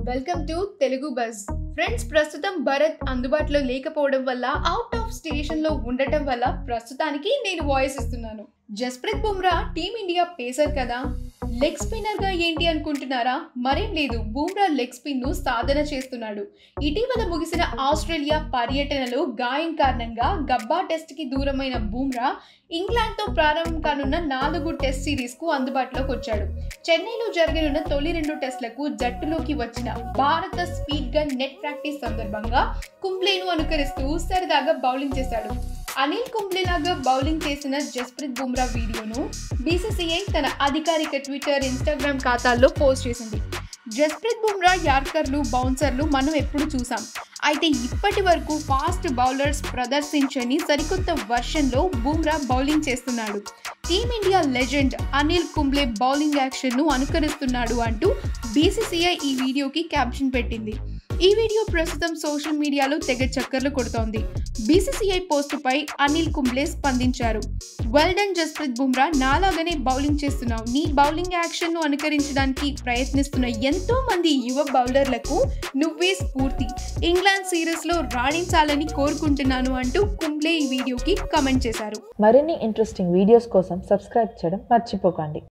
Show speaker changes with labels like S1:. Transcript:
S1: welcome to Telugu buzz friends ప్రస్తుతం భరత్ అందుబాటులో లేకపోవడం వల్ల అవుట్ ఆఫ్ స్టేషన్ లో ఉండటం వల్ల ప్రస్తుతానికి నేను వాయిస్ ఇస్తున్నాను జస్ప్రీత్ బుమ్రా టీమిండియా పేసర్ కదా లెగ్ స్పిన్నర్ గా ఏంటి అనుకుంటున్నారా మరేం లేదు బుమ్రా లెగ్ స్పిన్ ను సాధన చేస్తున్నాడు ఇటీవల ముగిసిన ఆస్ట్రేలియా పర్యటనలో గాయం కారణంగా గబ్బా టెస్ట్ కి దూరమైన బుమ్రా ఇంగ్లాండ్ తో ప్రారంభం కానున్న నాలుగు టెస్ట్ సిరీస్ కు అందుబాటులోకి వచ్చాడు చెన్నైలో జరగనున్న తొలి రెండు టెస్టులకు జట్టులోకి వచ్చిన భారత స్పీడ్ గన్ నెట్ ప్రాక్టీస్ సందర్భంగా కుంబ్లేను అనుకరిస్తూ సరదాగా బౌలింగ్ చేశాడు అనిల్ కుంబ్లే లాగా బౌలింగ్ చేసిన జస్ప్రీత్ బుమ్రా వీడియోను బీసీసీఐ తన అధికారిక ట్విట్టర్ ఇన్స్టాగ్రామ్ ఖాతాల్లో పోస్ట్ చేసింది జస్ప్రీత్ బుమ్రా యార్కర్లు బౌన్సర్లు మనం ఎప్పుడు చూసాం అయితే ఇప్పటి వరకు ఫాస్ట్ బౌలర్స్ ప్రదర్శించని సరికొత్త వర్షన్లో బుమ్రా బౌలింగ్ చేస్తున్నాడు team India legend Anil Kumble bowling యాక్షన్ను అనుకరిస్తున్నాడు అంటూ బీసీసీఐ ఈ వీడియోకి క్యాప్షన్ పెట్టింది ఈ వీడియో ప్రస్తుతం సోషల్ మీడియాలో తెగ చక్కర్లు కొడుతోంది బీసీసీఐ పోస్టుపై అనిల్ కుంబ్లే స్పందించారు వెల్ డన్ జస్ప్రీత్ బుమ్రా నాలాగానే బౌలింగ్ చేస్తున్నావు నీ బౌలింగ్ యాక్షన్ను అనుకరించడానికి ప్రయత్నిస్తున్న ఎంతో మంది యువ బౌలర్లకు నువ్వే స్ఫూర్తి ఇంగ్లాండ్ సిరీస్లో రాణించాలని కోరుకుంటున్నాను అంటూ కుంబ్లే ఈ వీడియోకి కమెంట్ చేశారు
S2: మరిన్ని ఇంట్రెస్టింగ్ వీడియోస్ కోసం సబ్స్క్రైబ్ చేయడం మర్చిపోకండి